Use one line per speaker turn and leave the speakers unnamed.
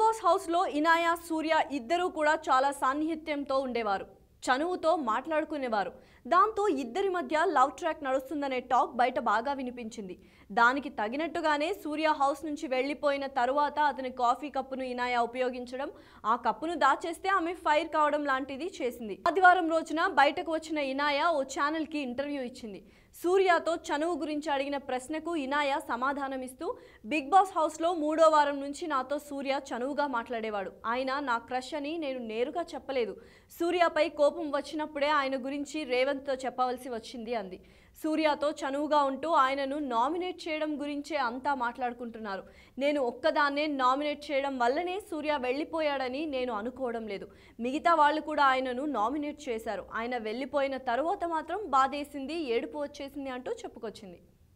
boss హౌస్లో ఇనాయా సూర్య ఇద్దరూ కూడా చాలా సాన్నిహిత్యంతో ఉండేవారు చనువుతో మాట్లాడుకునేవారు దాంతో ఇద్దరి మధ్య లవ్ ట్రాక్ నడుస్తుందనే టాక్ బయట బాగా వినిపించింది దానికి తగినట్టుగానే సూర్య హౌస్ నుంచి వెళ్ళిపోయిన తరువాత అతని కాఫీ కప్పును ఇనాయా ఉపయోగించడం ఆ కప్పును దాచేస్తే ఆమె ఫైర్ కావడం లాంటిది చేసింది ఆదివారం రోజున బయటకు వచ్చిన ఇనాయా ఓ ఛానల్కి ఇంటర్వ్యూ ఇచ్చింది సూర్యతో చనువు గురించి అడిగిన ప్రశ్నకు ఇనాయ సమాధానమిస్తూ బిగ్ బాస్ హౌస్లో మూడో వారం నుంచి నాతో సూర్య చనువుగా మాట్లాడేవాడు ఆయన నా క్రష్ అని నేను నేరుగా చెప్పలేదు సూర్యపై కోపం వచ్చినప్పుడే ఆయన గురించి రేవంత్తో చెప్పవలసి వచ్చింది అంది సూర్యతో చనువుగా ఉంటూ ఆయనను నామినేట్ చేయడం గురించే అంతా మాట్లాడుకుంటున్నారు నేను ఒక్కదాన్నే నామినేట్ చేయడం వల్లనే సూర్య వెళ్ళిపోయాడని నేను అనుకోవడం లేదు మిగతా వాళ్ళు కూడా ఆయనను నామినేట్ చేశారు ఆయన వెళ్ళిపోయిన తరువాత మాత్రం బాధేసింది ఏడుపు వచ్చేసింది అంటూ చెప్పుకొచ్చింది